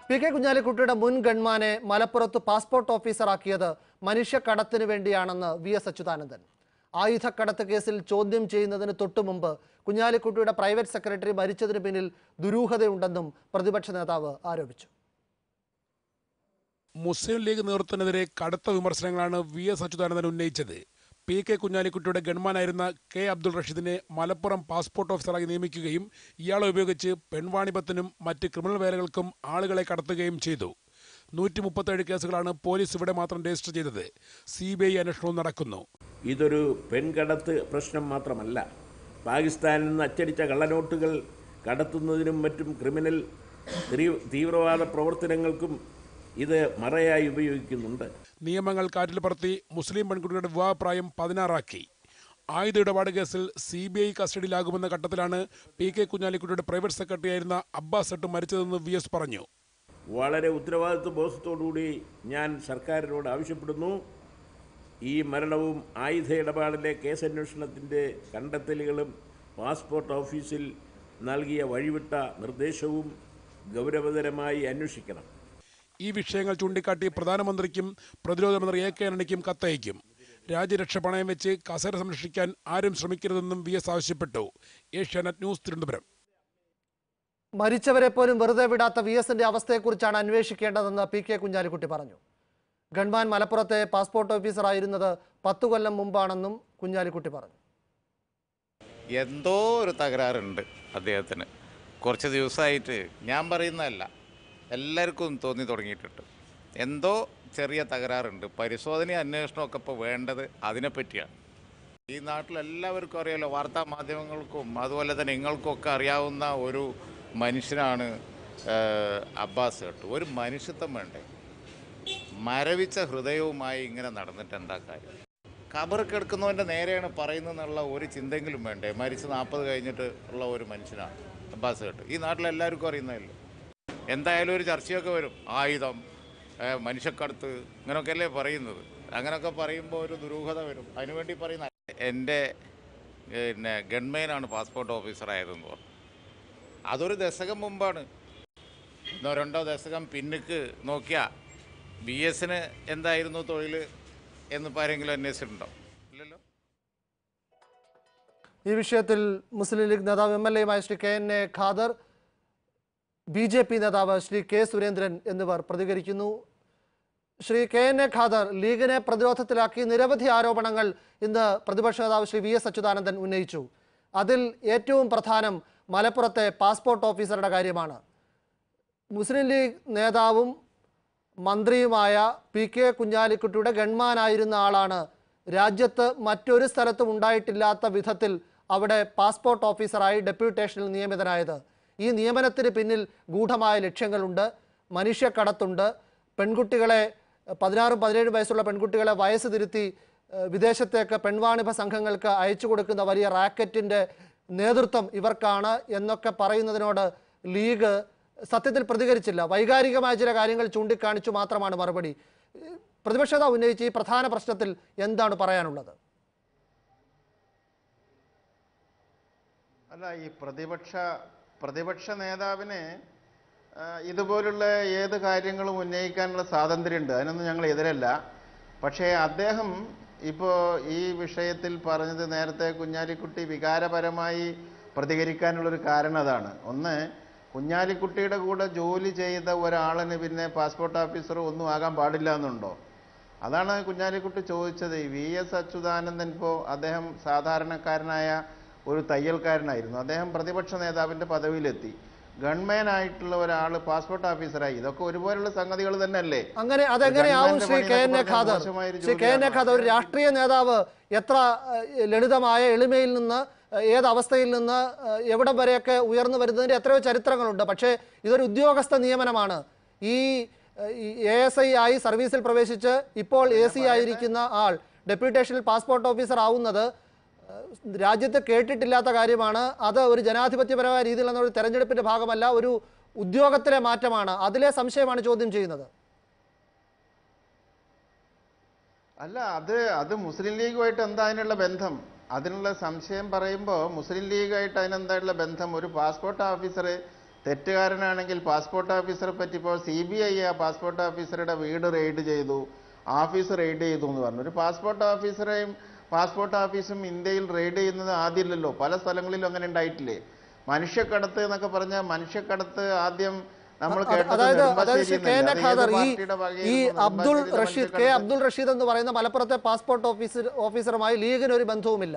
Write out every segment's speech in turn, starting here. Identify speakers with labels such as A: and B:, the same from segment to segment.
A: P K കുഞ്ഞാലിക്കുട്ടിയുടെ മുൻ ഗൺമാനെ മലപ്പുറത്ത് passport ഓഫീസറാക്കിയത് മനുഷ്യക്കടത്തിന് വേണ്ടിയാണെന്ന് വി എസ് അച്യുതാനന്ദൻ ആയുധക്കടത്ത് കേസിൽ ചോദ്യം ചെയ്യുന്നതിന് തൊട്ടുമുമ്പ് കുഞ്ഞാലിക്കുട്ടിയുടെ പ്രൈവറ്റ് സെക്രട്ടറി മരിച്ചതിന് പിന്നിൽ ദുരൂഹതയുണ്ടെന്നും പ്രതിപക്ഷ നേതാവ് ആരോപിച്ചു
B: മുസ്ലിം ലീഗ് നേതൃത്വത്തിനെതിരെ കടുത്ത വിമർശനങ്ങളാണ് വി എസ് അച്യുതാനന്ദൻ ഉന്നയിച്ചത് പി കെ കുഞ്ഞാലിക്കുട്ടിയുടെ ഗൺമാനായിരുന്ന കെ അബ്ദുൾ റഷീദിനെ മലപ്പുറം പാസ്പോർട്ട് ഓഫീസറായി നിയമിക്കുകയും ഇയാളെ ഉപയോഗിച്ച് പെൺവാണിഭത്തിനും മറ്റ് ക്രിമിനൽ വേലകൾക്കും ആളുകളെ കടത്തുകയും ചെയ്തു നൂറ്റി മുപ്പത്തേഴ് കേസുകളാണ് പോലീസ് ഇവിടെ മാത്രം രജിസ്റ്റർ ചെയ്തത് സി ബി ഐ അന്വേഷണവും നടക്കുന്നു
C: ഇതൊരു പെൺകടത്ത് പ്രശ്നം മാത്രമല്ല പാകിസ്ഥാനിൽ നിന്ന് അച്ചടിച്ച കള്ളനോട്ടുകൾ കടത്തുന്നതിനും മറ്റും ക്രിമിനൽ തീ- തീവ്രവാദ പ്രവർത്തനങ്ങൾക്കും ഇത് മറയായി ഉപയോഗിക്കുന്നുണ്ട്
B: നിയമങ്ങൾ കാറ്റിൽ പറത്തി മുസ്ലിം പെൺകുട്ടിയുടെ വിവാഹപ്രായം പതിനാറാക്കി ആയുധ ഇടപാട് കേസിൽ സി ബി ഐ കസ്റ്റഡിയിലാകുമെന്ന ഘട്ടത്തിലാണ് പി കെ കുഞ്ഞാലിക്കുട്ടിയുടെ പ്രൈവറ്റ് സെക്രട്ടറിയായിരുന്ന അബ്ബാസ് സെട്ട് മരിച്ചതെന്ന് വി എസ് പറഞ്ഞു
C: വളരെ ഉത്തരവാദിത്വ ബോധത്തോടുകൂടി ഞാൻ സർക്കാരിനോട് ആവശ്യപ്പെടുന്നു ഈ മരണവും ആയുധ ഇടപാടിലെ കേസന്വേഷണത്തിൻ്റെ കണ്ടെത്തലുകളും പാസ്പോർട്ട് ഓഫീസിൽ നൽകിയ വഴിവിട്ട നിർദ്ദേശവും ഗൗരവതരമായി അന്വേഷിക്കണം
B: ഈ വിഷയങ്ങൾ ചൂണ്ടിക്കാട്ടി പ്രധാനമന്ത്രിക്കും പ്രതിരോധ മന്ത്രി എ കെ ആന്റണിക്കും കത്തയക്കും രാജ്യരക്ഷ പണയം വെച്ച് കസേര സംരക്ഷിക്കാൻ ആരും ശ്രമിക്കരുതെന്നും വി എസ് ആവശ്യപ്പെട്ടു ഏഷ്യാനെറ്റ് ന്യൂസ് തിരുവനന്തപുരം
A: മരിച്ചവരെ പോലും വെറുതെ വിടാത്ത വി എസിന്റെ അവസ്ഥയെക്കുറിച്ചാണ് അന്വേഷിക്കേണ്ടതെന്ന് പി കെ കുഞ്ഞാലിക്കുട്ടി പറഞ്ഞു ഗൺമാൻ മലപ്പുറത്തെ പാസ്പോർട്ട് ഓഫീസറായിരുന്നത് പത്തു കൊല്ലം മുമ്പാണെന്നും കുഞ്ഞാലിക്കുട്ടി പറഞ്ഞു
D: എന്തോ ഒരു തകരാറുണ്ട് അദ്ദേഹത്തിന് കുറച്ച് ദിവസമായിട്ട് ഞാൻ പറയുന്നതല്ല എല്ലാവർക്കും തോന്നി തുടങ്ങിയിട്ടുണ്ട് എന്തോ ചെറിയ തകരാറുണ്ട് പരിശോധന അന്വേഷണമൊക്കെ ഇപ്പോൾ വേണ്ടത് അതിനെപ്പറ്റിയാണ് ഈ നാട്ടിലെല്ലാവർക്കും അറിയാലോ വാർത്താ മാധ്യമങ്ങൾക്കും അതുപോലെ തന്നെ നിങ്ങൾക്കൊക്കെ അറിയാവുന്ന ഒരു മനുഷ്യനാണ് ഏഹ്, അബ്ബാസ് കേട്ടു ഒരു മനുഷ്യത്വം വേണ്ടേ മരവിച്ച ഹൃദയവുമായി ഇങ്ങനെ നടന്നിട്ട് എന്താ കാര്യം കബർ കിടക്കുന്നവൻ്റെ നേരെയാണ് പറയുന്നതെന്നുള്ള ഒരു ചിന്തെങ്കിലും വേണ്ടേ മരിച്ച് നാൽപ്പത് കഴിഞ്ഞിട്ട് ഉള്ള ഒരു മനുഷ്യനാണ് അബ്ബാസ് കേട്ട് ഈ നാട്ടിലെല്ലാവർക്കും അറിയുന്നതല്ലേ എന്തായാലും ഒരു ചർച്ചയൊക്കെ വരും ആയുധം ഏ, മനുഷ്യക്കടത്ത് ഇങ്ങനെയൊക്കെ അല്ലേ പറയുന്നത് അങ്ങനെയൊക്കെ പറയുമ്പോൾ ഒരു ദുരൂഹത വരും അതിനുവേണ്ടി പറയുന്ന എൻ്റെ പിന്നെ ഗൺമെയിനാണ് പാസ്പോർട്ട് ഓഫീസറായതെന്ന് പറഞ്ഞു അതൊരു ദശകം മുമ്പാണ് ഒന്നോ രണ്ടോ ദശകം പിന്നിക്ക് നോക്കിയാൽ ബി എസിന് എന്തായിരുന്നു തൊഴിൽ എന്നിപ്പോൾ ആരെങ്കിലും അന്വേഷിച്ചിട്ടുണ്ടോ ഇല്ലല്ലോ
A: ഈ വിഷയത്തിൽ മുസ്ലിം ലീഗ് നേതാവ് എം എൽ എയുമായ Shri K N A Khader B J P നേതാവ് ശ്രീ കെ സുരേന്ദ്രൻ എന്നിവർ പ്രതികരിക്കുന്നു Shri K N A Khader ലീഗിനെ പ്രതിരോധത്തിലാക്കി നിരവധി ആരോപണങ്ങൾ ഇന്ന് പ്രതിപക്ഷ നേതാവ് ശ്രീ വി എസ് അച്യുതാനന്ദൻ ഉന്നയിച്ചു അതിൽ ഏറ്റവും പ്രധാനം മലപ്പുറത്തെ പാസ്പോർട്ട് ഓഫീസറുടെ കാര്യമാണ് മുസ്ലിം ലീഗ് നേതാവും മന്ത്രിയുമായ പി കെ കുഞ്ഞാലിക്കുട്ടിയുടെ ഗൺമാനായിരുന്ന ആളാണ് രാജ്യത്ത് മറ്റൊരു സ്ഥലത്തും ഉണ്ടായിട്ടില്ലാത്ത വിധത്തിൽ അവിടെ പാസ്പോർട്ട് ഓഫീസറായി ഡെപ്യൂട്ടേഷനിൽ നിയമിതനായത് ഈ നിയമനത്തിന് പിന്നിൽ ഗൂഢമായ ലക്ഷ്യങ്ങളുണ്ട് മനുഷ്യക്കടത്തുണ്ട് പെൺകുട്ടികളെ പതിനാറും പതിനേഴും വയസ്സുള്ള പെൺകുട്ടികളെ വയസ്സ് തിരുത്തി ഏഹ്, വിദേശത്തേക്ക് പെൺവാണിഭ സംഘങ്ങൾക്ക് അയച്ചു കൊടുക്കുന്ന വലിയ റാക്കറ്റിൻ്റെ നേതൃത്വം ഇവർക്കാണ് എന്നൊക്കെ പറയുന്നതിനോട് ലീഗ് സത്യത്തിൽ പ്രതികരിച്ചില്ല വൈകാരികമായ ചില കാര്യങ്ങൾ ചൂണ്ടിക്കാണിച്ചു മാത്രമാണ് മറുപടി ഏഹ്, പ്രതിപക്ഷ നേതാവ് ഉന്നയിച്ച ഈ പ്രധാന പ്രശ്നത്തിൽ എന്താണ് പറയാനുള്ളത്
E: അല്ല ഈ പ്രതിപക്ഷ പ്രതിപക്ഷ നേതാവിന് ആ, ഇതുപോലുള്ള ഏത് കാര്യങ്ങളും ഉന്നയിക്കാനുള്ള സ്വാതന്ത്ര്യമുണ്ട് അതിനൊന്നും ഞങ്ങൾ എതിരല്ല പക്ഷേ അദ്ദേഹം ഇപ്പോൾ ഈ വിഷയത്തിൽ പറഞ്ഞത് നേരത്തെ കുഞ്ഞാലിക്കുട്ടി വികാരപരമായി പ്രതികരിക്കാനുള്ളൊരു കാരണം അതാണ് ഒന്ന് കുഞ്ഞാലിക്കുട്ടിയുടെ കൂടെ ജോലി ചെയ്ത ഒരാളിന് പിന്നെ പാസ്പോർട്ട് ഓഫീസർ ഒന്നും ആകാൻ പാടില്ല എന്നുണ്ടോ അതാണ് കുഞ്ഞാലിക്കുട്ടി ചോദിച്ചത് ഈ വി എസ് അച്യുതാനന്ദൻ ഇപ്പോൾ അദ്ദേഹം സാധാരണക്കാരനായ ഒരു തയ്യൽക്കാരനായിരുന്നു അദ്ദേഹം പ്രതിപക്ഷ നേതാവിൻ്റെ പദവിയിലെത്തി ഗവൺമെൻ ആയിട്ടുള്ള ഒരാൾ പാസ്പോർട്ട് ഓഫീസറായി ഇതൊക്കെ ഒരുപോലുള്ള സംഗതികൾ തന്നെയല്ലേ
A: അങ്ങനെ അതെങ്ങനെയാവും
E: government
A: Shri K N A
E: പണി
A: ഖാദർ
E: എന്നൊക്കെ പറഞ്ഞാൽ മോശമായൊരു
A: ശ്രീ കെ എൻ എ
E: ജോലിയാണോ?
A: ഖാദർ ഒരു രാഷ്ട്രീയ നേതാവ് എത്ര ഏഹ്, ലളിതമായ എളിമയിൽ നിന്ന് ഏഹ്, ഏത് അവസ്ഥയിൽ നിന്ന് ഏഹ്, എവിടം വരെയൊക്കെ ഉയർന്നു വരുന്നതിൻ്റെ എത്രയോ ചരിത്രങ്ങളുണ്ട് പക്ഷേ ഇതൊരു ഉദ്യോഗസ്ഥ നിയമനമാണ് ഈ എ എസ് ഐ ആയി സർവീസിൽ പ്രവേശിച്ച് ഇപ്പോൾ എ സി ആയിരിക്കുന്ന ആൾ ഡെപ്യൂട്ടേഷനിൽ പാസ്പോർട്ട് ഓഫീസർ ആവുന്നത് ഏഹ്, രാജ്യത്ത് കേട്ടിട്ടില്ലാത്ത കാര്യമാണ് അത് ഒരു ജനാധിപത്യപരമായ രീതിയിലുള്ള ഒരു തെരഞ്ഞെടുപ്പിന്റെ ഭാഗമല്ല ഒരു ഉദ്യോഗത്തിലെ മാറ്റമാണ് അതിലെ സംശയമാണ് ചോദ്യം ചെയ്യുന്നത്
E: അല്ല അത് അത് മുസ്ലിം ലീഗുമായിട്ട് എന്താ അതിനുള്ള ബന്ധം അതിനുള്ള സംശയം പറയുമ്പോൾ മുസ്ലിം ലീഗായിട്ട് അതിനെന്തായുള്ള ബന്ധം ഒരു പാസ്പോർട്ട് ഓഫീസർ തെറ്റുകാരനാണെങ്കിൽ പാസ്പോർട്ട് ഓഫീസറെ പറ്റി ഇപ്പോൾ സി ബി ഐ ആ പാസ്പോർട്ട് ഓഫീസറുടെ വീട് റെയ്ഡ് ചെയ്തു ഓഫീസ് റെയ്ഡ് ചെയ്തു എന്ന് പറഞ്ഞു ഒരു പാസ്പോർട്ട് ഓഫീസറെയും പാസ്പോർട്ട് ഓഫീസും ഇന്ത്യയിൽ റെയ്ഡ് ചെയ്യുന്നത് ആദ്യമില്ലല്ലോ പല സ്ഥലങ്ങളിലും അങ്ങനെ ഉണ്ടായിട്ടില്ലേ മനുഷ്യക്കടത്ത് എന്നൊക്കെ പറഞ്ഞാൽ മനുഷ്യക്കടത്ത് ആദ്യം നമ്മൾ
A: അ-
E: കേട്ടത്
A: അതായത് അതായത് ശ്രീ കെ എൻ
E: നെടുമ്പാശ്ശേരിയിൽ
A: എ ഖാദർ
E: നിന്ന്.
A: ഈ
E: അത് ഏത് പാർട്ടിയുടെ
A: ഈ
E: വകയിൽ
A: അബ്ദുൾ
E: നെടുമ്പാശ്ശേരിയിലെ
A: റഷീദ് കെ
E: മനുഷ്യക്കടത്ത്?
A: അബ്ദുൾ റഷീദ് എന്ന് പറയുന്ന മലപ്പുറത്തെ പാസ്പോർട്ട് ഓഫീസർ ഓഫീസറുമായി ലീഗിന് ഒരു ബന്ധവുമില്ല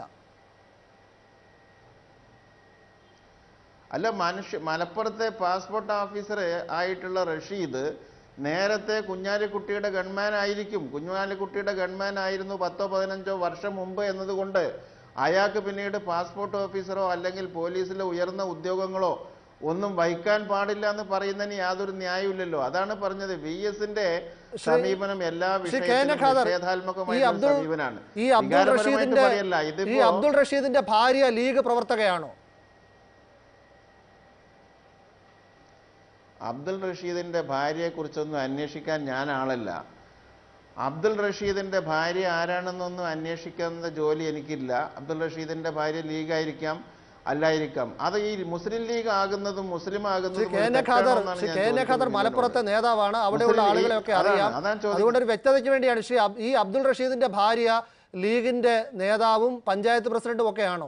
E: അല്ല മനുഷ്യ മലപ്പുറത്തെ പാസ്പോർട്ട് ഓഫീസർ ആയിട്ടുള്ള റഷീദ് നേരത്തെ കുഞ്ഞാലിക്കുട്ടിയുടെ ഗൺമാൻ ആയിരിക്കും കുഞ്ഞാലിക്കുട്ടിയുടെ ഗൺമാൻ ആയിരുന്നു പത്തോ പതിനഞ്ചോ വർഷം മുമ്പ് എന്നതുകൊണ്ട് അയാൾക്ക് പിന്നീട് പാസ്പോർട്ട് ഓഫീസറോ അല്ലെങ്കിൽ പോലീസിലെ ഉയർന്ന ഉദ്യോഗങ്ങളോ ഒന്നും വഹിക്കാൻ പാടില്ല എന്ന് പറയുന്നതിന് യാതൊരു ന്യായമില്ലല്ലോ അതാണ് പറഞ്ഞത് വി എസിന്റെ സമീപനം എല്ലാ
A: ശ്രീ കെ എൻ എ
E: വിഷയത്തിലും
A: ഖാദർ ഈ
E: നിഷേധാത്മകമായ
A: അബ്ദുൾ
E: സമീപനാണ്
A: ഈ അബ്ദുൾ
E: വികാരപരമായിട്ട്
A: റഷീദിന്റെ
E: പറയല്ല
A: ഈ
E: ഇതിപ്പോ
A: അബ്ദുൾ റഷീദിന്റെ ഭാര്യ ലീഗ് പ്രവർത്തകയാണോ
E: അബ്ദുൾ റഷീദിന്റെ ഭാര്യയെക്കുറിച്ചൊന്നും അന്വേഷിക്കാൻ ഞാൻ ആളല്ല അബ്ദുൾ റഷീദിന്റെ ഭാര്യ ആരാണെന്നൊന്നും അന്വേഷിക്കുന്ന ജോലി എനിക്കില്ല അബ്ദുൾ റഷീദിന്റെ ഭാര്യ ലീഗായിരിക്കാം അല്ലായിരിക്കാം അത് ഈ മുസ്ലിം ലീഗ് ആകുന്നതും മുസ്ലിം
A: ശ്രീ
E: ആകുന്നതും
A: കെ
E: ഒരു
A: എൻ എ ഖാദർ
E: തെറ്റാണോന്നാണ്
A: ശ്രീ
E: ഞാൻ
A: കെ എൻ എ ഖാദർ
E: ചോദിക്കുന്നത്
A: മലപ്പുറത്തെ
E: നിങ്ങളോട്.
A: നേതാവാണ് അവിടെയുള്ള
E: മുസ്ലിം ലീഗ്
A: ആളുകളെയൊക്കെ
E: അതാണ്,
A: അറിയാം
E: അതാണ് ചോദിക്കുന്നത്.
A: അതുകൊണ്ട് ഒരു വ്യക്തതയ്ക്ക് വേണ്ടിയാണ് ശ്രീ അബ്- ഈ അബ്ദുൾ റഷീദിന്റെ ഭാര്യ ലീഗിന്റെ നേതാവും പഞ്ചായത്ത് പ്രസിഡന്റും ഒക്കെയാണോ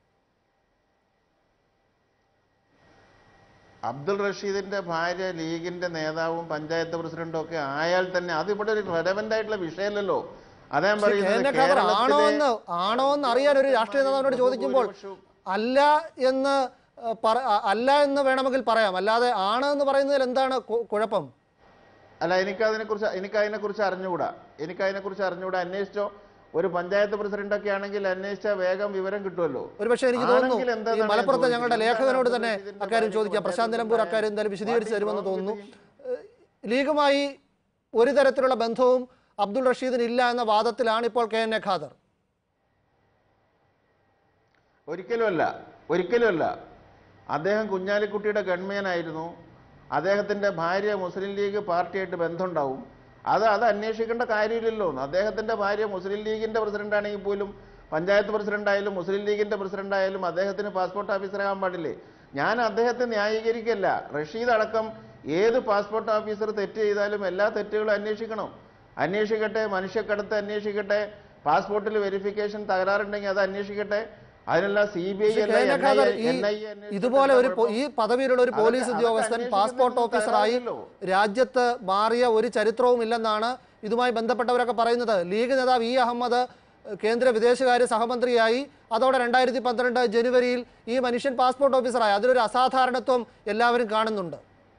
E: അബ്ദുൾ റഷീദിന്റെ ഭാര്യ ലീഗിന്റെ നേതാവും പഞ്ചായത്ത് പ്രസിഡന്റും ഒക്കെ ആയാൽ തന്നെ അത് ഇവിടെ ഒരു റെലവെന്റ് ആയിട്ടുള്ള വിഷയമല്ലല്ലോ അതാ ഞാൻ
A: ശ്രീ കെ എൻ എ
E: പറയുന്നത്
A: ഖാദർ ആണോ
E: കേരളത്തിലെ
A: എന്ന് ആണോ എന്ന് അറിയാൻ ഒരു രാഷ്ട്രീയ നേതാവിനോട് ചോദിക്കുമ്പോൾ
E: ബഹുഭൂരിപക്ഷവും
A: അല്ല എന്ന് ഏഹ്, പറ- അ- അല്ല എന്ന് വേണമെങ്കിൽ പറയാം അല്ലാതെ ആണ് എന്ന് പറയുന്നതിൽ എന്താണ് കു- കുഴപ്പം
E: അല്ല എനിക്കതിനെക്കുറിച്ച് എനിക്കതിനെക്കുറിച്ച് അറിഞ്ഞുകൂടാ എനിക്കതിനെക്കുറിച്ച് അറിഞ്ഞുകൂടാ അന്വേഷിച്ചോ ഒരു പഞ്ചായത്ത് പ്രസിഡന്റ് ഒക്കെ ആണെങ്കിൽ അന്വേഷിച്ചാൽ വേഗം വിവരം കിട്ടുമല്ലോ
A: ഒരുപക്ഷെ എനിക്ക്
E: ആണെങ്കിൽ
A: തോന്നുന്നു
E: എന്താണെന്നാണ്
A: ഈ
E: ഞാൻ
A: മലപ്പുറത്തെ ഞങ്ങളുടെ
E: ചോദിക്കുന്നത്.
A: ലേഖകനോട്
E: എന്താണ്
A: തന്നെ
E: അബ്ദുൾ റഷീദിന്റെ
A: അക്കാര്യം
E: ഭാര്യ
A: ചോദിക്കാം പ്രശാന്ത്
E: പഞ്ചായത്ത്
A: നിലമ്പൂർ അക്കാര്യം എന്തായാലും
E: പ്രസിഡന്റ്
A: വിശദീകരിച്ച്
E: What is
A: തരുമെന്ന്
E: wrong with
A: തോന്നുന്നു ഏഹ് ലീഗുമായി ഒരു തരത്തിലുള്ള ബന്ധവും അബ്ദുൾ റഷീദിന് ഇല്ല എന്ന വാദത്തിലാണ് ഇപ്പോൾ കെ എൻ എ ഖാദർ
E: ഒരിക്കലുമല്ല ഒരിക്കലുമല്ല അദ്ദേഹം കുഞ്ഞാലിക്കുട്ടിയുടെ ഗൺമാൻ ആയിരുന്നു അദ്ദേഹത്തിൻ്റെ ഭാര്യ മുസ്ലിം ലീഗ് പാർട്ടിയായിട്ട് ബന്ധമുണ്ടാവും അത് അത് അന്വേഷിക്കേണ്ട കാര്യമില്ലല്ലോ അദ്ദേഹത്തിൻ്റെ ഭാര്യ മുസ്ലിം ലീഗിൻ്റെ പ്രസിഡന്റ് ആണെങ്കിൽ പോലും പഞ്ചായത്ത് പ്രസിഡന്റ് ആയാലും മുസ്ലിം ലീഗിൻ്റെ പ്രസിഡന്റ് ആയാലും അദ്ദേഹത്തിന് പാസ്പോർട്ട് ഓഫീസറാകാൻ പാടില്ലേ ഞാൻ അദ്ദേഹത്തെ ന്യായീകരിക്കല്ല റഷീദ് അടക്കം ഏത് പാസ്പോർട്ട് ഓഫീസർ തെറ്റ് ചെയ്താലും എല്ലാ തെറ്റുകളും അന്വേഷിക്കണം അന്വേഷിക്കട്ടെ മനുഷ്യക്കടത്ത് അന്വേഷിക്കട്ടെ പാസ്പോർട്ടിൽ വെരിഫിക്കേഷൻ തകരാറുണ്ടെങ്കിൽ അത് അന്വേഷിക്കട്ടെ അതിനെല്ലാം C B I
A: Shri K N A Khader ഈ ഇതുപോലെ ഒരു പോ- ഈ പദവിയിലുള്ള ഒരു
E: അതൊക്കെ-
A: പോലീസ്
E: അതൊക്കെ
A: ഉദ്യോഗസ്ഥൻ
E: അന്വേഷിക്കുന്നതിന്
A: പാസ്പോർട്ട് ഓഫീസറായി
E: തയ്യാറല്ലല്ലോ.
A: രാജ്യത്ത് മാറിയ ഒരു ചരിത്രവും ഇല്ലെന്നാണ് ഇതുമായി ബന്ധപ്പെട്ടവരൊക്കെ പറയുന്നത് ലീഗ് നേതാവ് ഇ അഹമ്മദ് ഏഹ്, കേന്ദ്ര വിദേശകാര്യ സഹമന്ത്രിയായി അതോടെ രണ്ടായിരത്തി പന്ത്രണ്ട് ജനുവരിയിൽ ഈ മനുഷ്യൻ പാസ്പോർട്ട് ഓഫീസറായി അതിലൊരു അസാധാരണത്വം എല്ലാവരും കാണുന്നുണ്ട്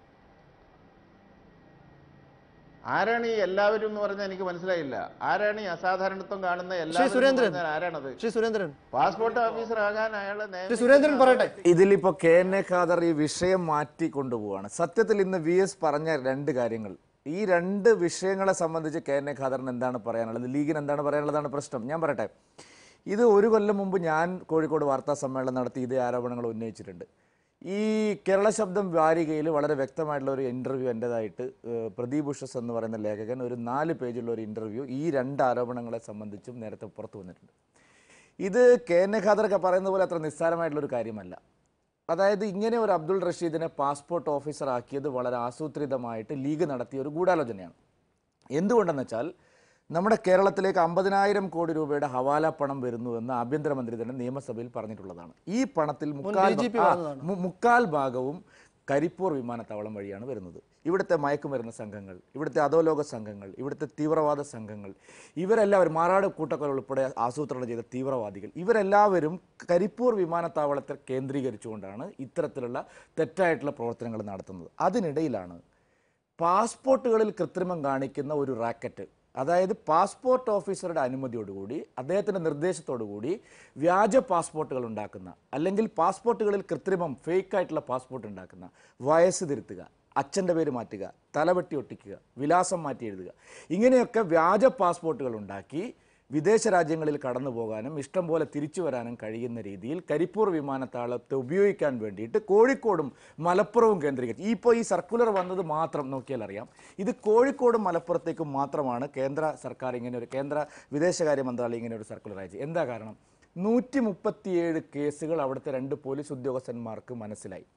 E: ആരാണ് ഈ എല്ലാവരും എന്ന് പറഞ്ഞാൽ എനിക്ക് മനസ്സിലായില്ല ആരാണ് ഈ അസാധാരണത്വം കാണുന്ന
A: ശ്രീ
E: എല്ലാവരും എന്ന്
A: സുരേന്ദ്രൻ
E: പറഞ്ഞാൽ ആരാണത്
A: ശ്രീ സുരേന്ദ്രൻ
E: പാസ്പോർട്ട് ഓഫീസർ ആകാൻ അയാളെ
A: ശ്രീ
E: നിയമിക്കുന്ന
A: സുരേന്ദ്രൻ പറയട്ടെ
F: ഇതിലിപ്പോൾ കെ എൻ എ ഖാദർ ഈ വിഷയം മാറ്റി കൊണ്ടുപോവാണ് സത്യത്തിൽ ഇന്ന് വി എസ് പറഞ്ഞ രണ്ട് കാര്യങ്ങൾ ഈ രണ്ട് വിഷയങ്ങളെ സംബന്ധിച്ച് കെ എൻ എ ഖാദറിന് എന്താണ് പറയാനുള്ളത് ലീഗിന് എന്താണ് പറയാനുള്ളതാണ് പ്രശ്നം ഞാൻ പറയട്ടെ ഇത് ഒരു കൊല്ലം മുമ്പ് ഞാൻ കോഴിക്കോട് വാർത്താ സമ്മേളനം നടത്തി ഇതേ ആരോപണങ്ങൾ ഉന്നയിച്ചിട്ടുണ്ട് ഈ കേരള ശബ്ദം വാരികയിൽ വളരെ വ്യക്തമായിട്ടുള്ള ഒരു ഇൻ്റർവ്യൂ എൻ്റെതായിട്ട് ഏഹ്, പ്രദീപ് ഉഷസ് എന്ന് പറയുന്ന ലേഖകൻ ഒരു നാല് പേജുള്ള ഒരു ഇൻ്റർവ്യൂ ഈ രണ്ട് ആരോപണങ്ങളെ സംബന്ധിച്ചും നേരത്തെ പുറത്തു വന്നിട്ടുണ്ട് ഇത് കെ എൻ എ ഖാദറൊക്കെ പറയുന്ന പോലെ അത്ര നിസ്സാരമായിട്ടുള്ളൊരു കാര്യമല്ല അതായത് ഇങ്ങനെ ഒരു അബ്ദുൾ റഷീദിനെ പാസ്പോർട്ട് ഓഫീസർ ആക്കിയത് വളരെ ആസൂത്രിതമായിട്ട് ലീഗ് നടത്തിയ ഒരു ഗൂഢാലോചനയാണ് എന്തുകൊണ്ടെന്ന് വെച്ചാൽ നമ്മുടെ കേരളത്തിലേക്ക് അമ്പതിനായിരം കോടി രൂപയുടെ ഹവാല പണം വരുന്നുവെന്ന് ആഭ്യന്തരമന്ത്രി തന്നെ നിയമസഭയിൽ പറഞ്ഞിട്ടുള്ളതാണ് ഈ പണത്തിൽ മുക്കാൽ
A: DGP
F: ആ,
A: പറഞ്ഞതാണ്.
F: മു- മുക്കാൽ ഭാഗവും കരിപ്പൂർ വിമാനത്താവളം വഴിയാണ് വരുന്നത് ഇവിടുത്തെ മയക്കുമരുന്ന് സംഘങ്ങൾ ഇവിടുത്തെ അധോലോക സംഘങ്ങൾ ഇവിടുത്തെ തീവ്രവാദ സംഘങ്ങൾ ഇവരെല്ലാവരും മാറാട് കൂട്ടക്കൊല ഉൾപ്പെടെ ആസൂത്രണം ചെയ്ത തീവ്രവാദികൾ ഇവരെല്ലാവരും കരിപ്പൂർ വിമാനത്താവളത്തെ കേന്ദ്രീകരിച്ചുകൊണ്ടാണ് ഇത്തരത്തിലുള്ള തെറ്റായിട്ടുള്ള പ്രവർത്തനങ്ങൾ നടത്തുന്നത് അതിനിടയിലാണ് പാസ്പോർട്ടുകളിൽ കൃത്രിമം കാണിക്കുന്ന ഒരു റാക്കറ്റ് അതായത് പാസ്പോർട്ട് ഓഫീസറുടെ അനുമതിയോടുകൂടി അദ്ദേഹത്തിൻ്റെ നിർദ്ദേശത്തോടുകൂടി വ്യാജ പാസ്പോർട്ടുകൾ ഉണ്ടാക്കുന്ന അല്ലെങ്കിൽ പാസ്പോർട്ടുകളിൽ കൃത്രിമം ഫേക്ക് ആയിട്ടുള്ള പാസ്പോർട്ട് ഉണ്ടാക്കുന്ന വയസ്സ് തിരുത്തുക അച്ഛൻ്റെ പേര് മാറ്റുക തലവെട്ടി ഒട്ടിക്കുക വിലാസം മാറ്റി എഴുതുക ഇങ്ങനെയൊക്കെ വ്യാജ പാസ്പോർട്ടുകൾ ഉണ്ടാക്കി വിദേശ രാജ്യങ്ങളിൽ കടന്നു പോകാനും ഇഷ്ടം പോലെ തിരിച്ചു വരാനും കഴിയുന്ന രീതിയിൽ കരിപ്പൂർ വിമാനത്താവളത്തെ ഉപയോഗിക്കാൻ വേണ്ടിയിട്ട് കോഴിക്കോടും മലപ്പുറവും കേന്ദ്രീകരിച്ച് ഇപ്പോൾ ഈ സർക്കുലർ വന്നത് മാത്രം നോക്കിയാൽ അറിയാം ഇത് കോഴിക്കോടും മലപ്പുറത്തേക്കും മാത്രമാണ് കേന്ദ്ര സർക്കാർ ഇങ്ങനെ ഒരു കേന്ദ്ര വിദേശകാര്യ മന്ത്രാലയം ഇങ്ങനെ ഒരു സർക്കുലർ അയച്ചത് എന്താ കാരണം നൂറ്റി മുപ്പത്തിയേഴ് കേസുകൾ അവിടുത്തെ രണ്ട് പോലീസ് ഉദ്യോഗസ്ഥന്മാർക്ക് മനസ്സിലായി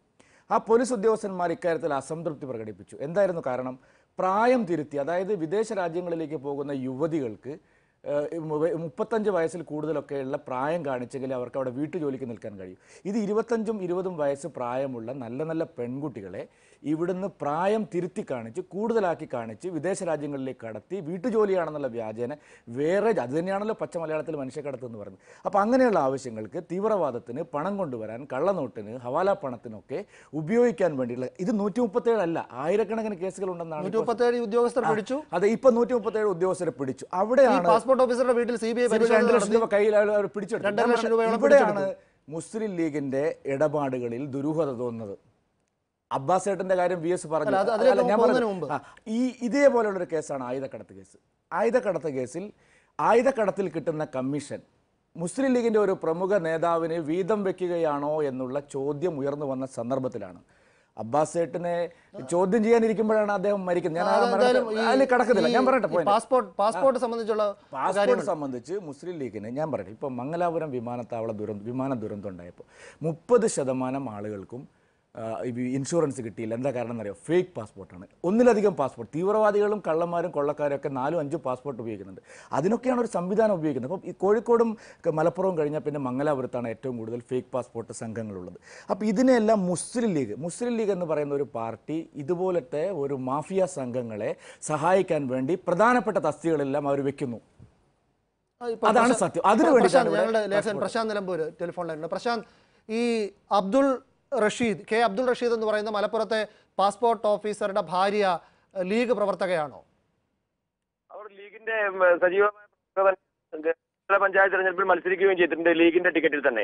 F: ആ പോലീസ് ഉദ്യോഗസ്ഥന്മാർ ഇക്കാര്യത്തിൽ അസംതൃപ്തി പ്രകടിപ്പിച്ചു എന്തായിരുന്നു കാരണം പ്രായം തിരുത്തി അതായത് വിദേശ രാജ്യങ്ങളിലേക്ക് പോകുന്ന യുവതികൾക്ക് ഏഹ്, മു- മുപ്പത്തഞ്ച് വയസ്സിൽ കൂടുതലൊക്കെയുള്ള പ്രായം കാണിച്ചെങ്കിൽ അവർക്ക് അവിടെ വീട്ടുജോലിക്ക് നിൽക്കാൻ കഴിയും ഇത് ഇരുപത്തഞ്ചും ഇരുപതും വയസ്സ് പ്രായമുള്ള നല്ല നല്ല പെൺകുട്ടികളെ ഇവിടുന്ന് പ്രായം തിരുത്തി കാണിച്ച് കൂടുതലാക്കി കാണിച്ച് വിദേശ രാജ്യങ്ങളിലേക്ക് കടത്തി വീട്ടുജോലിയാണെന്നുള്ള വ്യാജേന വേറെ അത് തന്നെയാണല്ലോ പച്ച മലയാളത്തിൽ മനുഷ്യക്കടത്ത് എന്ന് പറയുന്നത് അപ്പോൾ അങ്ങനെയുള്ള ആവശ്യങ്ങൾക്ക് തീവ്രവാദത്തിന് പണം കൊണ്ടുവരാൻ കള്ളനോട്ടിന് ഹവാല പണത്തിനൊക്കെ ഉപയോഗിക്കാൻ വേണ്ടിയുള്ള ഇത് നൂറ്റി മുപ്പത്തേഴല്ല ആയിരക്കണക്കിന് കേസുകൾ ഉണ്ടെന്നാണ്
A: നൂറ്റി
F: ഇപ്പോൾ-
A: മുപ്പത്തേഴ് ഉദ്യോഗസ്ഥർ പിടിച്ചു
F: അതെ ഇപ്പൊ നൂറ്റി മുപ്പത്തേഴ് ഉദ്യോഗസ്ഥരെ പിടിച്ചു
A: ഈ
F: അവിടെയാണ്
A: പാസ്പോർട്ട് ഓഫീസറുടെ വീട്ടിൽ സി ബി ഐ
F: ഇവർ രണ്ട്
A: പരിശോധന
F: ലക്ഷം രൂപ
A: നടത്തി.
F: കയ്യിൽ അവർ- അവർ പിടിച്ചെടുത്തു.
A: രണ്ടര
F: ഞാൻ
A: ലക്ഷം
F: പറഞ്ഞ-
A: രൂപയോളം
F: ഇവിടെയാണ് മുസ്ലിം ലീഗിന്റെ ഇടപാടുകളിൽ ദുരൂഹത തോന്നുന്നത് അബ്ബാസ് ഏട്ടന്റെ കാര്യം വി എസ് പറഞ്ഞു
A: അല്ല, അത് അതിലേക്ക്
F: അല്ല, ഞാൻ
A: പോകുന്നതിന്
F: പറഞ്ഞു.
A: മുമ്പ്.
F: ആ, ഈ ഇതേപോലുള്ള ഒരു കേസാണ് ആയുധക്കടത്ത് കേസ് ആയുധക്കടത്ത് കേസിൽ ആയുധക്കടത്തിൽ കിട്ടുന്ന കമ്മീഷൻ മുസ്ലിം ലീഗിന്റെ ഒരു പ്രമുഖ നേതാവിന് വീതം വെക്കുകയാണോ എന്നുള്ള ചോദ്യം ഉയർന്നു വന്ന സന്ദർഭത്തിലാണ് അബ്ബാസ് ഏട്ടനെ ചോദ്യം ചെയ്യാനിരിക്കുമ്പോഴാണ് അദ്ദേഹം മരിക്കുന്നത് ഞാൻ ആ
A: അതെന്തായാലും
F: മരണത്തെ-
A: ഈ-
F: അതിൽ കടക്കുന്നില്ല ഞാൻ
A: ഈ-
F: പറയട്ടെ
A: ഈ
F: point.
A: പാസ്പോർട്ട് പാസ്പോർട്ട് സംബന്ധിച്ചുള്ള
F: പാസ്പോർട്ട് സംബന്ധിച്ച് മുസ്ലിം ലീഗിന് ഞാൻ പറയട്ടെ ഇപ്പോൾ മംഗലാപുരം വിമാനത്താവള ദുരന്തം വിമാന ദുരന്തം ഉണ്ടായപ്പോൾ മുപ്പത് ശതമാനം ആളുകൾക്കും ആ, ഈ ഇൻഷുറൻസ് കിട്ടിയില്ല എന്താ കാരണം എന്നറിയോ ഫേക്ക് പാസ്പോർട്ടാണ് ഒന്നിലധികം പാസ്പോർട്ട് തീവ്രവാദികളും കള്ളന്മാരും കൊള്ളക്കാരും ഒക്കെ നാലും അഞ്ചും പാസ്പോർട്ട് ഉപയോഗിക്കുന്നുണ്ട് അതിനൊക്കെയാണ് ഒരു സംവിധാനം ഉപയോഗിക്കുന്നത് അപ്പം ഈ കോഴിക്കോടും ക- മലപ്പുറവും കഴിഞ്ഞാൽ പിന്നെ മംഗലാപുരത്താണ് ഏറ്റവും കൂടുതൽ ഫേക്ക് പാസ്പോർട്ട് സംഘങ്ങളുള്ളത് അപ്പോൾ ഇതിനെല്ലാം മുസ്ലിം ലീഗ് മുസ്ലിം ലീഗ് എന്ന് പറയുന്ന ഒരു പാർട്ടി ഇതുപോലത്തെ ഒരു മാഫിയ സംഘങ്ങളെ സഹായിക്കാൻ വേണ്ടി പ്രധാനപ്പെട്ട തസ്തികളെല്ലാം അവർ വെക്കുന്നു
A: ആ, ഇപ്പോൾ
F: അതാണ്
A: പ്രശാന്ത്-
F: സത്യം. അതിനു
A: ഇപ്പോൾ
F: വേണ്ടിയിട്ടാണ്
A: പ്രശാന്ത്,
F: ഇവിടെ
A: ഞങ്ങളുടെ ലേഖകൻ
F: പാസ്പോർട്ട്.
A: പ്രശാന്ത് നിലമ്പൂർ ടെലിഫോൺ ലൈനിൽ പ്രശാന്ത് ഈ അബ്ദുൾ റഷീദ് കെ അബ്ദുൾ റഷീദ് എന്ന് പറയുന്ന മലപ്പുറത്തെ പാസ്പോർട്ട് ഓഫീസറുടെ ഭാര്യ ഏഹ്, ലീഗ് പ്രവർത്തകയാണോ
G: അവർ ലീഗിന്റെ ഉം, സജീവമായ പ്രവർത്തകർ ജില്ലാ പഞ്ചായത്ത് തെരഞ്ഞെടുപ്പിൽ മത്സരിക്കുകയും ചെയ്തിട്ടുണ്ട് ലീഗിന്റെ ടിക്കറ്റിൽ തന്നെ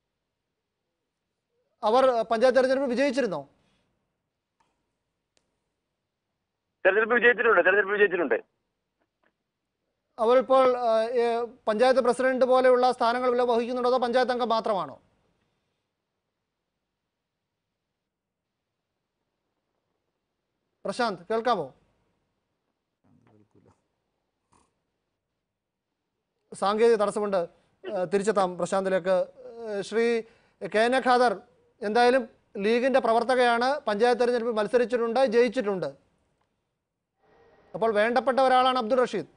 A: അവർ ഏഹ്, പഞ്ചായത്ത് തെരഞ്ഞെടുപ്പ് വിജയിച്ചിരുന്നോ
G: തെരഞ്ഞെടുപ്പ് വിജയിച്ചിട്ടുണ്ട് തെരഞ്ഞെടുപ്പ് വിജയിച്ചിട്ടുണ്ട്
A: അവർ ഇപ്പോൾ ഏഹ്, ഏഹ്, പഞ്ചായത്ത് പ്രസിഡന്റ് പോലെയുള്ള സ്ഥാനങ്ങൾ വല്ലതും വഹിക്കുന്നുണ്ടോ അതോ പഞ്ചായത്ത് അംഗം മാത്രമാണോ പ്രശാന്ത് കേൾക്കാമോ സാങ്കേതിക തടസ്സമുണ്ട് ഏഹ്, തിരിച്ചെത്താം പ്രശാന്തിലേക്ക് ഏഹ്, Shri K N A Khader എന്തായാലും ലീഗിന്റെ പ്രവർത്തകയാണ് പഞ്ചായത്ത് തെരഞ്ഞെടുപ്പിൽ മത്സരിച്ചിട്ടുണ്ട് ജയിച്ചിട്ടുണ്ട് അപ്പോൾ വേണ്ടപ്പെട്ട ഒരാളാണ് അബ്ദുൾ റഷീദ്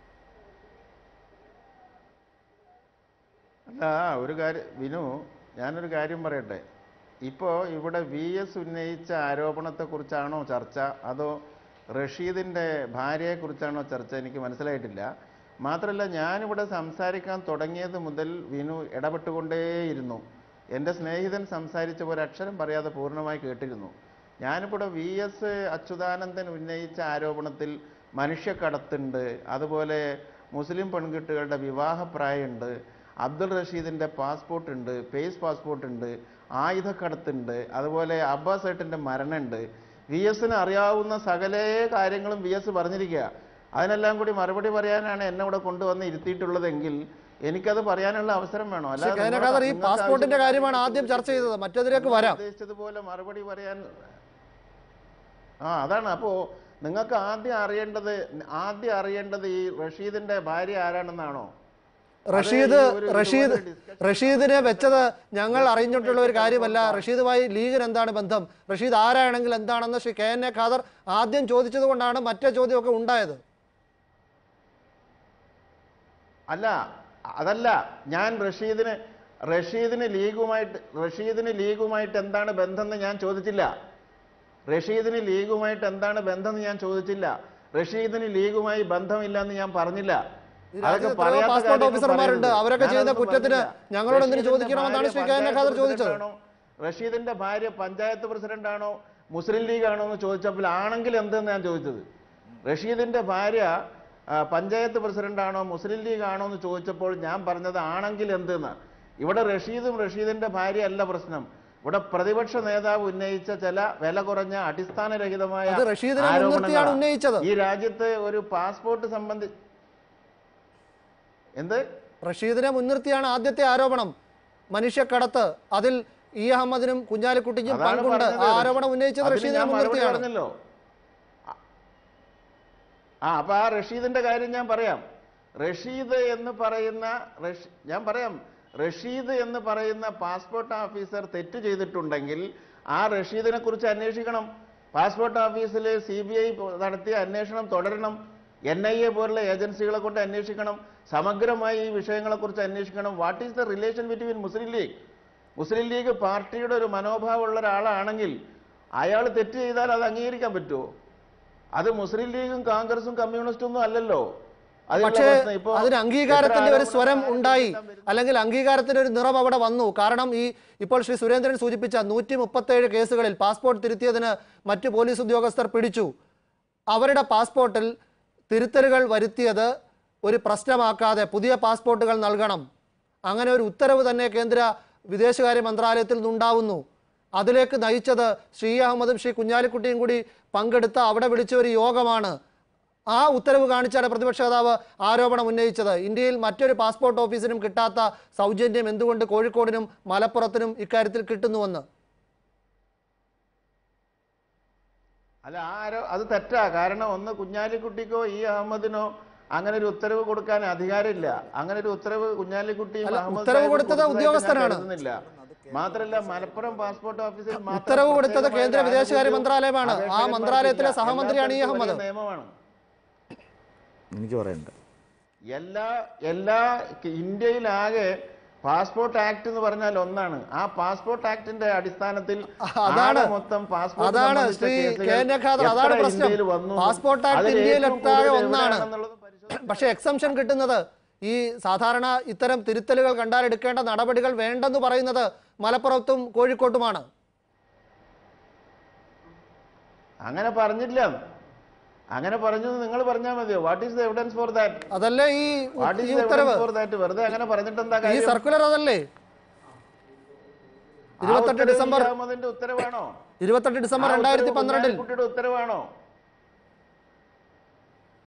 E: അല്ല ഒരു കാര്യം വിനു ഞാനൊരു കാര്യം പറയട്ടെ ഇപ്പോൾ ഇവിടെ വി എസ് ഉന്നയിച്ച ആരോപണത്തെക്കുറിച്ചാണോ ചർച്ച അതോ റഷീദിൻ്റെ ഭാര്യയെക്കുറിച്ചാണോ ചർച്ച എനിക്ക് മനസ്സിലായിട്ടില്ല മാത്രമല്ല ഞാനിവിടെ സംസാരിക്കാൻ തുടങ്ങിയത് മുതൽ വിനു ഇടപെട്ടുകൊണ്ടേയിരുന്നു എൻ്റെ സ്നേഹിതൻ സംസാരിച്ച ഒരക്ഷരം പറയാതെ പൂർണ്ണമായി കേട്ടിരുന്നു ഞാനിവിടെ വി എസ് അച്യുതാനന്ദൻ ഉന്നയിച്ച ആരോപണത്തിൽ മനുഷ്യക്കടത്തുണ്ട് അതുപോലെ മുസ്ലിം പെൺകുട്ടികളുടെ വിവാഹപ്രായമുണ്ട് അബ്ദുൾ റഷീദിൻ്റെ പാസ്പോർട്ട് ഉണ്ട് ഫേസ് പാസ്പോർട്ട് ഉണ്ട് ആയുധക്കടത്തുണ്ട് അതുപോലെ അബ്ബാസ് ഏട്ടൻ്റെ മരണമുണ്ട് വി എസിന് അറിയാവുന്ന സകലേ കാര്യങ്ങളും വി എസ് പറഞ്ഞിരിക്കുക അതിനെല്ലാം കൂടി മറുപടി പറയാനാണ് എന്നെ ഇവിടെ കൊണ്ടുവന്ന് ഇരുത്തിയിട്ടുള്ളതെങ്കിൽ എനിക്കത് പറയാനുള്ള അവസരം വേണോ
A: പക്ഷേ കെ എൻ എ
E: നിങ്ങളുടെ-
A: ഖാദർ ഈ
E: നിങ്ങൾക്ക്
A: പാസ്പോർട്ടിന്റെ
E: ആവശ്യമുള്ള
A: കാര്യമാണ് ആദ്യം ചർച്ച ചെയ്തത് മറ്റേതിലേക്ക് വരാം
E: ഉദ്ദേശിച്ചതുപോലെ മറുപടി പറയാൻ ആ അതാണ് അപ്പോ നിങ്ങൾക്ക് ആദ്യം അറിയേണ്ടത് ആദ്യം അറിയേണ്ടത് ഈ റഷീദിന്റെ ഭാര്യ ആരാണെന്നാണോ
A: റഷീദ്
E: ഈ ഒരു-
A: റഷീദ്
E: ഇതുപോലെ discussion-
A: റഷീദിനെ വെച്ചത് ഞങ്ങൾ അറിഞ്ഞിട്ടുള്ള ഒരു കാര്യമല്ല റഷീദുമായി ലീഗിന് എന്താണ് ബന്ധം റഷീദ് ആരാണെങ്കിൽ എന്താണെന്ന് Shri K N A Khader ആദ്യം ചോദിച്ചത് കൊണ്ടാണ് മറ്റേ ചോദ്യമൊക്കെ ഉണ്ടായത്
E: അല്ല അതല്ല ഞാൻ റഷീദിന് റഷീദിന് ലീഗുമായിട്ട് റഷീദിന് ലീഗുമായിട്ട് എന്താണ് ബന്ധം എന്ന് ഞാൻ ചോദിച്ചില്ല റഷീദിന് ലീഗുമായിട്ട് എന്താണ് ബന്ധം എന്ന് ഞാൻ ചോദിച്ചില്ല റഷീദിന് ലീഗുമായി ബന്ധമില്ല എന്ന് ഞാൻ പറഞ്ഞില്ല
A: ഈ
E: അതൊക്കെ
A: രാജ്യത്ത് എത്രയോ
E: പറയാത്ത
A: പാസ്പോർട്ട്
E: കാര്യങ്ങൾ
A: ഓഫീസർമാരുണ്ട്.
E: പറയരുത്.
A: അവരൊക്കെ
E: ഞാൻ
A: ചെയ്യുന്ന
E: അതൊന്നും
A: കുറ്റത്തിന്
E: പറഞ്ഞില്ല.
A: ഞങ്ങളോട് എന്തിന്
E: റഷീദിന്റെ
A: ചോദിക്കണമെന്നാണ് ശ്രീ
E: ഭാര്യ
A: K N A Khader
E: panchayat
A: ചോദിച്ചത്.
E: പ്രസിഡന്റാണോ? റഷീദിന്റെ ഭാര്യ പഞ്ചായത്ത് പ്രസിഡന്റ് ആണോ മുസ്ലിം ലീഗ് ആണോ എന്ന് ചോദിച്ചപ്പോൾ ആണെങ്കിൽ എന്തെന്ന് ഞാൻ ചോദിച്ചത് റഷീദിന്റെ ഭാര്യ ആ, പഞ്ചായത്ത് പ്രസിഡന്റ് ആണോ മുസ്ലിം ലീഗ് ആണോ എന്ന് ചോദിച്ചപ്പോൾ ഞാൻ പറഞ്ഞത് ആണെങ്കിൽ എന്തെന്ന് ഇവിടെ റഷീദും റഷീദിന്റെ ഭാര്യ അല്ല പ്രശ്നം ഇവിടെ പ്രതിപക്ഷ നേതാവ് ഉന്നയിച്ച ചില വില കുറഞ്ഞ അടിസ്ഥാനരഹിതമായ
A: അത് റഷീദിനെ
E: ആരോപണങ്ങളാ.
A: മുൻനിർത്തിയാണ് ഉന്നയിച്ചത്.
E: ഈ രാജ്യത്ത് ഒരു പാസ്പോർട്ട് സംബന്ധി എന്ത്
A: റഷീദിനെ മുൻനിർത്തിയാണ് ആദ്യത്തെ ആരോപണം മനുഷ്യക്കടത്ത് അതിൽ ഇ അഹമ്മദിനും കുഞ്ഞാലിക്കുട്ടിക്കും
E: അതാണ്
A: പങ്കുണ്ട്
E: പറഞ്ഞത്.
A: ആ ആരോപണം ഉന്നയിച്ചത്
E: അതിന്
A: റഷീദിനെ
E: ഞാൻ മറുപടി
A: മുൻനിർത്തിയാണ്
E: പറഞ്ഞല്ലോ ആ അപ്പൊ ആ റഷീദിന്റെ കാര്യം ഞാൻ പറയാം റഷീദ് എന്ന് പറയുന്ന റഷ്- ഞാൻ പറയാം റഷീദ് എന്ന് പറയുന്ന പാസ്പോർട്ട് ഓഫീസർ തെറ്റ് ചെയ്തിട്ടുണ്ടെങ്കിൽ ആ റഷീദിനെ കുറിച്ച് അന്വേഷിക്കണം പാസ്പോർട്ട് ഓഫീസിൽ സി ബി ഐ നടത്തിയ അന്വേഷണം തുടരണം എൻ ഐ എ പോലുള്ള ഏജൻസികളെ കൊണ്ട് അന്വേഷിക്കണം സമഗ്രമായി ഈ വിഷയങ്ങളെക്കുറിച്ച് അന്വേഷിക്കണം what is the relation between Muslim League Muslim League പാർട്ടിയുടെ ഒരു മനോഭാവമുള്ള ഒരാളാണെങ്കിൽ അയാൾ തെറ്റ് ചെയ്താൽ അത് അംഗീകരിക്കാൻ പറ്റുമോ അത് മുസ്ലിം ലീഗും കോൺഗ്രസും കമ്മ്യൂണിസ്റ്റും ഒന്നും അല്ലല്ലോ അതിനുള്ള
A: പക്ഷേ
E: പ്രശ്നം ഇപ്പോ
A: അതിന് അംഗീകാരത്തിന്റെ ഒരു
E: എത്ര
A: സ്വരം
E: ആരോപണങ്ങൾ
A: ഉണ്ടായി
E: ഉന്നയിക്കാൻ വരുന്നു?
A: അല്ലെങ്കിൽ അംഗീകാരത്തിന്റെ ഒരു നിറം അവിടെ വന്നു കാരണം ഈ ഇപ്പോൾ ശ്രീ സുരേന്ദ്രൻ സൂചിപ്പിച്ച നൂറ്റി മുപ്പത്തേഴ് കേസുകളിൽ പാസ്പോർട്ട് തിരുത്തിയതിന് മറ്റു പോലീസ് ഉദ്യോഗസ്ഥർ പിടിച്ചു അവരുടെ പാസ്പോർട്ടിൽ തിരുത്തലുകൾ വരുത്തിയത് ഒരു പ്രശ്നമാക്കാതെ പുതിയ പാസ്പോർട്ടുകൾ നൽകണം അങ്ങനെ ഒരു ഉത്തരവ് തന്നെ കേന്ദ്ര വിദേശകാര്യ മന്ത്രാലയത്തിൽ നിന്നുണ്ടാവുന്നു അതിലേക്ക് നയിച്ചത് ശ്രീ അഹമ്മദും ശ്രീ കുഞ്ഞാലിക്കുട്ടിയും കൂടി പങ്കെടുത്ത അവിടെ വിളിച്ച ഒരു യോഗമാണ് ആ ഉത്തരവ് കാണിച്ചാണ് പ്രതിപക്ഷ നേതാവ് ആരോപണം ഉന്നയിച്ചത് ഇന്ത്യയിൽ മറ്റൊരു പാസ്പോർട്ട് ഓഫീസിനും കിട്ടാത്ത സൗജന്യം എന്തുകൊണ്ട് കോഴിക്കോടിനും മലപ്പുറത്തിനും ഇക്കാര്യത്തിൽ കിട്ടുന്നുവെന്ന്
E: അല്ല ആരോ അത് തെറ്റാ കാരണം ഒന്ന് കുഞ്ഞാലിക്കുട്ടിക്കോ ഈ അഹമ്മദിനോ അങ്ങനെ ഒരു ഉത്തരവ് കൊടുക്കാൻ അധികാരമില്ല അങ്ങനെ ഒരു ഉത്തരവ് കുഞ്ഞാലിക്കുട്ടിയും
A: അല്ല,
E: അഹമ്മദ്
A: ഉത്തരവ്
E: സാഹിബും
A: കൊടുത്തത്
E: കൊടുത്തതായിട്ട് ഞാൻ
A: ഉദ്യോഗസ്ഥനാണ്.
E: കരുതുന്നില്ല. മാത്രല്ല മലപ്പുറം പാസ്പോർട്ട് ഓഫീസിൽ മാത്രം
A: ഉത്തരവ് കൊടുത്തത്
E: പ്രത്യേകമായ
A: കേന്ദ്ര
E: ഒരു
A: വിദേശകാര്യ
E: ആനുകൂല്യവും
A: മന്ത്രാലയമാണ്. ആ
E: അപേക്ഷകന്മാർക്കില്ല.
A: മന്ത്രാലയത്തിലെ
E: എല്ലാ
A: സഹമന്ത്രിയാണ് ഈ
E: സ്ഥലത്തും ഒരേ
A: അഹമ്മദ്.
E: നിയമമാണ്
F: എനിക്ക് പറയണ്ട
E: എല്ലാ എല്ലാ ഇന്ത്യയിലാകെ പാസ്പോർട്ട് ആക്ട് എന്ന് പറഞ്ഞാൽ ഒന്നാണ് ആ പാസ്പോർട്ട് ആക്ടിന്റെ അടിസ്ഥാനത്തിൽ
A: അതാണ്
E: ആകെ മൊത്തം പാസ്പോർട്ട്
A: അതാണ്
E: സംബന്ധിച്ച
A: ശ്രീ
E: കേസുകൾ
A: കെ എൻ എ ഖാദർ അതാണ്
E: എത്ര
A: പ്രശ്നം
E: ഇന്ത്യയിൽ വന്നു?
A: പാസ്പോർട്ട് ആക്ട്
E: അതിൽ
A: ഇന്ത്യയിൽ
E: ഏറ്റവും
A: ഒട്ടാകെ
E: കൂടുതൽ
A: ഒന്നാണ്
E: എവിടെയാണെന്നുള്ളത് പരിശോധിക്കണം.
A: പക്ഷേ എക്സംഷൻ കിട്ടുന്നത് ഈ സാധാരണ ഇത്തരം തിരുത്തലുകൾ കണ്ടാൽ എടുക്കേണ്ട നടപടികൾ വേണ്ടെന്ന് പറയുന്നത് മലപ്പുറത്തും കോഴിക്കോട്ടുമാണ്
E: അങ്ങനെ പറഞ്ഞില്ല അങ്ങനെ പറഞ്ഞു നിങ്ങൾ പറഞ്ഞാൽ മതിയോ what is the evidence for that
A: അതല്ലേ ഈ
E: വാട്ട്
A: ഈ
E: ഈസ് ദ
A: ഉത്തരവ്
E: എവിഡൻസ് ഫോർ ദാറ്റ് വെറുതെ അങ്ങനെ പറഞ്ഞിട്ട് എന്താ
A: ഈ
E: കാര്യം
A: സർക്കുലർ അതല്ലേ
E: ആ
A: ഇരുപത്തെട്ട്
E: ഉത്തരവ് ഈ
A: ഡിസംബർ
E: അഹമ്മദിന്റെ ഉത്തരവാണോ
A: ഇരുപത്തെട്ട് ഡിസംബർ
E: ആ
A: രണ്ടായിരത്തി
E: ഉത്തരവ്
A: പന്ത്രണ്ടിൽ
E: കുഞ്ഞാലിക്കുട്ടിയുടെ ഉത്തരവാണോ